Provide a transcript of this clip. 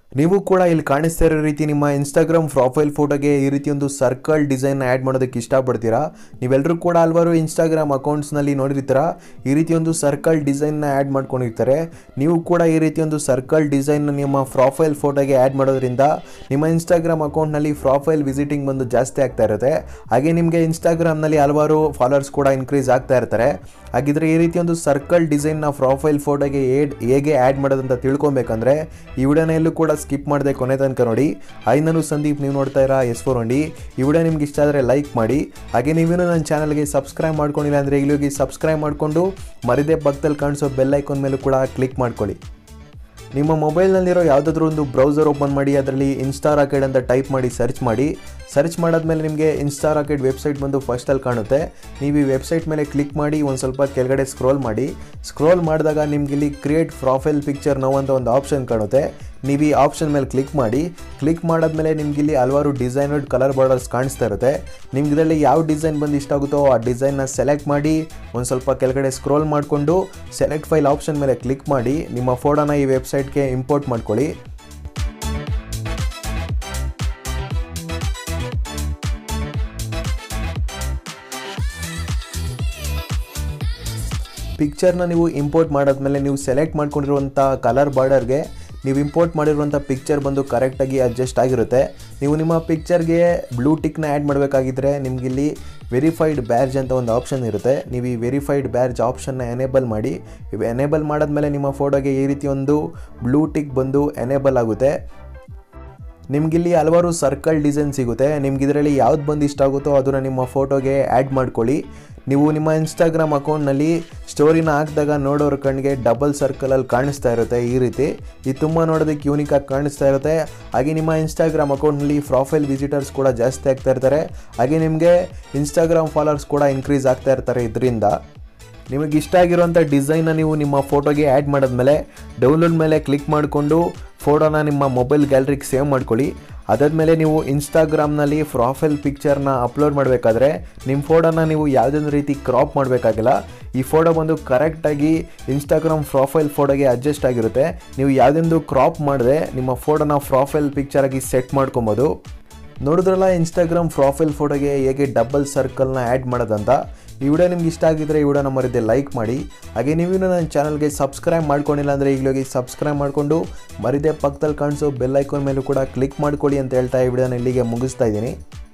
ನೀವು ಕೂಡ ಇಲ್ಲಿ ಕಾಣಿಸ್ತಾ ಇರೋ ರೀತಿ ನಿಮ್ಮ ಇನ್ಸ್ಟಾಗ್ರಾಮ್ ಪ್ರೊಫೈಲ್ ಫೋಟೋಗೆ ಈ ರೀತಿ ಒಂದು ಸರ್ಕಲ್ ಡಿಸೈನ್ ಆ್ಯಡ್ ಮಾಡೋದಕ್ಕೆ ಇಷ್ಟಪಡ್ತೀರಾ ನೀವೆಲ್ಲರೂ ಕೂಡ ಹಲವಾರು ಇನ್ಸ್ಟಾಗ್ರಾಮ್ ಅಕೌಂಟ್ಸ್ನಲ್ಲಿ ನೋಡಿರ್ತೀರ ಈ ರೀತಿ ಒಂದು ಸರ್ಕಲ್ ಡಿಸೈನ್ನ ಆ್ಯಡ್ ಮಾಡ್ಕೊಂಡಿರ್ತಾರೆ ನೀವು ಕೂಡ ಈ ರೀತಿ ಒಂದು ಸರ್ಕಲ್ ಡಿಸೈನ್ ನಿಮ್ಮ ಪ್ರೊಫೈಲ್ ಫೋಟೋಗೆ ಆ್ಯಡ್ ಮಾಡೋದ್ರಿಂದ ನಿಮ್ಮ ಇನ್ಸ್ಟಾಗ್ರಾಮ್ ಅಕೌಂಟ್ನಲ್ಲಿ ಪ್ರೊಫೈಲ್ ವಿಸಿಟಿಂಗ್ ಬಂದು ಜಾಸ್ತಿ ಆಗ್ತಾ ಇರುತ್ತೆ ಹಾಗೆ ನಿಮಗೆ ಇನ್ಸ್ಟಾಗ್ರಾಮ್ನಲ್ಲಿ ಹಲವಾರು ಫಾಲೋವರ್ಸ್ ಕೂಡ ಇನ್ಕ್ರೀಸ್ ಆಗ್ತಾ ಇರ್ತಾರೆ ಹಾಗಿದ್ರೆ ಈ ರೀತಿ ಒಂದು ಸರ್ಕಲ್ ಡಿಸೈನ್ನ ಪ್ರೊಫೈಲ್ ಫೋಟೋಗೆ ಏಡ್ ಹೇಗೆ ಆ್ಯಡ್ ಮಾಡೋದಂತ ತಿಳ್ಕೊಬೇಕಂದ್ರೆ ಈ ವಿಡಿಯೋನ ಎಲ್ಲೂ ಕೂಡ ಸ್ಕಿಪ್ ಮಾಡದೆ ಕೊನೆ ತನಕ ನೋಡಿ ಹಾಯ್ ನಾನು ಸಂದೀಪ್ ನೀವು ನೋಡ್ತಾ ಇರಾ ಎಸ್ ಫೋರ್ ಒಂಡಿ ಈ ವಿಡಿಯೋ ನಿಮ್ಗೆ ಇಷ್ಟ ಆದರೆ ಲೈಕ್ ಮಾಡಿ ಹಾಗೆ ನೀವೇನು ನನ್ನ ಚಾನಲ್ಗೆ ಸಬ್ಸ್ಕ್ರೈಬ್ ಮಾಡ್ಕೊಂಡಿಲ್ಲ ಅಂದರೆ ಈಗಲೂ ಹೋಗಿ ಸಬ್ಸ್ಕ್ರೈಬ್ ಮಾಡಿಕೊಂಡು ಮರಿದೇ ಪಕ್ಕದಲ್ಲಿ ಕಾಣಿಸೋ ಬೆಲ್ ಐಕಾನ್ ಮೇಲೂ ಕೂಡ ಕ್ಲಿಕ್ ಮಾಡ್ಕೊಳ್ಳಿ ನಿಮ್ಮ ಮೊಬೈಲ್ನಲ್ಲಿರೋ ಯಾವುದಾದ್ರೂ ಒಂದು ಬ್ರೌಸರ್ ಓಪನ್ ಮಾಡಿ ಅದರಲ್ಲಿ ಇನ್ಸ್ಟಾ ರಾಕೆಟ್ ಅಂತ ಟೈಪ್ ಮಾಡಿ ಸರ್ಚ್ ಮಾಡಿ ಸರ್ಚ್ ಮಾಡಾದ್ಮೇಲೆ ನಿಮಗೆ ಇನ್ಸ್ಟಾ ರಾಕೆಟ್ ವೆಬ್ಸೈಟ್ ಬಂದು ಫಸ್ಟಲ್ಲಿ ಕಾಣುತ್ತೆ ನೀವು ಈ ವೆಬ್ಸೈಟ್ ಮೇಲೆ ಕ್ಲಿಕ್ ಮಾಡಿ ಒಂದು ಸ್ವಲ್ಪ ಕೆಳಗಡೆ ಸ್ಕ್ರೋಲ್ ಮಾಡಿ ಸ್ಕ್ರೋಲ್ ಮಾಡಿದಾಗ ನಿಮ್ಗೆ ಇಲ್ಲಿ ಕ್ರಿಯೇಟ್ ಪ್ರೊಫೈಲ್ ಪಿಕ್ಚರ್ ನಾವು ಅಂತ ಒಂದು ಆಪ್ಷನ್ ಕಾಣುತ್ತೆ ನೀವು ಈ ಆಪ್ಷನ್ ಮೇಲೆ ಕ್ಲಿಕ್ ಮಾಡಿ ಕ್ಲಿಕ್ ಮಾಡಾದ್ಮೇಲೆ ನಿಮ್ಗೆ ಇಲ್ಲಿ ಹಲವಾರು ಡಿಸೈನಡ್ ಕಲರ್ ಬಾರ್ಡರ್ಸ್ ಕಾಣಿಸ್ತಾ ಇರುತ್ತೆ ನಿಮ್ಗೆ ಇದರಲ್ಲಿ ಯಾವ ಡಿಸೈನ್ ಬಂದು ಇಷ್ಟ ಆಗುತ್ತೋ ಆ ಡಿಸೈನ್ನ ಸೆಲೆಕ್ಟ್ ಮಾಡಿ ಒಂದು ಸ್ವಲ್ಪ ಕೆಳಗಡೆ ಸ್ಕ್ರೋಲ್ ಮಾಡಿಕೊಂಡು ಸೆಲೆಕ್ಟ್ ಫೈಲ್ ಆಪ್ಷನ್ ಮೇಲೆ ಕ್ಲಿಕ್ ಮಾಡಿ ನಿಮ್ಮ ಫೋಟೋನ ಈ ವೆಬ್ಸೈಟ್ಗೆ ಇಂಪೋರ್ಟ್ ಮಾಡ್ಕೊಳ್ಳಿ ಪಿಕ್ಚರ್ನ ನೀವು ಇಂಪೋರ್ಟ್ ಮಾಡಾದ್ಮೇಲೆ ನೀವು ಸೆಲೆಕ್ಟ್ ಮಾಡ್ಕೊಂಡಿರುವಂಥ ಕಲರ್ ಬಾರ್ಡರ್ಗೆ ನೀವು ಇಂಪೋರ್ಟ್ ಮಾಡಿರುವಂಥ ಪಿಕ್ಚರ್ ಬಂದು ಕರೆಕ್ಟಾಗಿ ಅಡ್ಜಸ್ಟ್ ಆಗಿರುತ್ತೆ ನೀವು ನಿಮ್ಮ ಪಿಕ್ಚರ್ಗೆ ಬ್ಲೂ ಟಿಕ್ನ ಆ್ಯಡ್ ಮಾಡಬೇಕಾಗಿದ್ದರೆ ನಿಮ್ಗೆ ಇಲ್ಲಿ ವೆರಿಫೈಡ್ ಬ್ಯಾರ್ಜ್ ಅಂತ ಒಂದು ಆಪ್ಷನ್ ಇರುತ್ತೆ ನೀವು ಈ ವೆರಿಫೈಡ್ ಬ್ಯಾರ್ಜ್ ಆಪ್ಷನ್ನ ಎನೇಬಲ್ ಮಾಡಿ ಎನೇಬಲ್ ಮಾಡಾದ್ಮೇಲೆ ನಿಮ್ಮ ಫೋಟೋಗೆ ಈ ರೀತಿ ಒಂದು ಬ್ಲೂ ಟಿಕ್ ಬಂದು ಎನೇಬಲ್ ಆಗುತ್ತೆ ನಿಮಗಿಲ್ಲಿ ಹಲವಾರು ಸರ್ಕಲ್ ಡಿಸೈನ್ ಸಿಗುತ್ತೆ ನಿಮ್ಗೆ ಇದರಲ್ಲಿ ಯಾವ್ದು ಬಂದು ಇಷ್ಟ ಆಗುತ್ತೋ ಅದನ್ನು ನಿಮ್ಮ ಫೋಟೋಗೆ ಆ್ಯಡ್ ಮಾಡ್ಕೊಳ್ಳಿ ನೀವು ನಿಮ್ಮ ಇನ್ಸ್ಟಾಗ್ರಾಮ್ ಅಕೌಂಟ್ನಲ್ಲಿ ಸ್ಟೋರಿನ ಹಾಕಿದಾಗ ನೋಡೋರ ಕಣ್ಣಿಗೆ ಡಬಲ್ ಸರ್ಕಲಲ್ಲಿ ಕಾಣಿಸ್ತಾ ಇರುತ್ತೆ ಈ ರೀತಿ ಇದು ತುಂಬ ನೋಡೋದಕ್ಕೆ ಯೂನಿಕಾಗಿ ಕಾಣಿಸ್ತಾ ಇರುತ್ತೆ ಹಾಗೆ ನಿಮ್ಮ ಇನ್ಸ್ಟಾಗ್ರಾಮ್ ಅಕೌಂಟ್ನಲ್ಲಿ ಪ್ರೊಫೈಲ್ ವಿಸಿಟರ್ಸ್ ಕೂಡ ಜಾಸ್ತಿ ಆಗ್ತಾ ಇರ್ತಾರೆ ಹಾಗೆ ನಿಮಗೆ ಇನ್ಸ್ಟಾಗ್ರಾಮ್ ಫಾಲೋವರ್ಸ್ ಕೂಡ ಇನ್ಕ್ರೀಸ್ ಆಗ್ತಾ ಇರ್ತಾರೆ ಇದರಿಂದ ನಿಮಗೆ ಇಷ್ಟ ಆಗಿರುವಂಥ ಡಿಸೈನ್ನ ನೀವು ನಿಮ್ಮ ಫೋಟೋಗೆ ಆ್ಯಡ್ ಮಾಡಿದ್ಮೇಲೆ ಡೌನ್ಲೋಡ್ ಮೇಲೆ ಕ್ಲಿಕ್ ಮಾಡಿಕೊಂಡು ಫೋಟೋನ ನಿಮ್ಮ ಮೊಬೈಲ್ ಗ್ಯಾಲರಿಗೆ ಸೇವ್ ಮಾಡ್ಕೊಳ್ಳಿ ಅದಾದಮೇಲೆ ನೀವು ಇನ್ಸ್ಟಾಗ್ರಾಮ್ನಲ್ಲಿ ಪ್ರೊಫೈಲ್ ಪಿಕ್ಚರ್ನ ಅಪ್ಲೋಡ್ ಮಾಡಬೇಕಾದ್ರೆ ನಿಮ್ಮ ಫೋಟೋನ ನೀವು ಯಾವುದೇ ರೀತಿ ಕ್ರಾಪ್ ಮಾಡಬೇಕಾಗಿಲ್ಲ ಈ ಫೋಟೋ ಬಂದು ಕರೆಕ್ಟಾಗಿ ಇನ್ಸ್ಟಾಗ್ರಾಮ್ ಪ್ರೊಫೈಲ್ ಫೋಟೋಗೆ ಅಡ್ಜಸ್ಟ್ ಆಗಿರುತ್ತೆ ನೀವು ಯಾವುದೊಂದು ಕ್ರಾಪ್ ಮಾಡದೆ ನಿಮ್ಮ ಫೋಟೋನ ಪ್ರೊಫೈಲ್ ಪಿಕ್ಚರಾಗಿ ಸೆಟ್ ಮಾಡ್ಕೊಬೋದು ನೋಡಿದ್ರಲ್ಲ ಇನ್ಸ್ಟಾಗ್ರಾಮ್ ಪ್ರೊಫೈಲ್ ಫೋಟೋಗೆ ಹೇಗೆ ಡಬಲ್ ಸರ್ಕಲ್ನ ಆ್ಯಡ್ ಮಾಡೋದಂತ ಈ ವಿಡಿಯೋ ನಿಮ್ಗೆ ಇಷ್ಟ ಆಗಿದ್ರೆ ಈ ವಿಡಿಯೋನ ಮರಿದೆ ಲೈಕ್ ಮಾಡಿ ಹಾಗೆ ನೀವು ನನ್ನ ಚಾನಲ್ಗೆ ಸಬ್ಸ್ಕ್ರೈಬ್ ಮಾಡ್ಕೊಂಡಿಲ್ಲ ಅಂದರೆ ಈಗಲೋಗಿ ಸಬ್ಸ್ಕ್ರೈಬ್ ಮಾಡಿಕೊಂಡು ಮರಿದೆ ಪಕ್ಕದಲ್ಲಿ ಕಾಣಿಸೋ ಬೆಲ್ ಐಕಾನ್ ಮೇಲೂ ಕೂಡ ಕ್ಲಿಕ್ ಮಾಡ್ಕೊಳ್ಳಿ ಅಂತ ಹೇಳ್ತಾ ಈ ವಿಡಿಯೋನ ಇಲ್ಲಿಗೆ ಮುಗಿಸ್ತಾ ಇದ್ದೀನಿ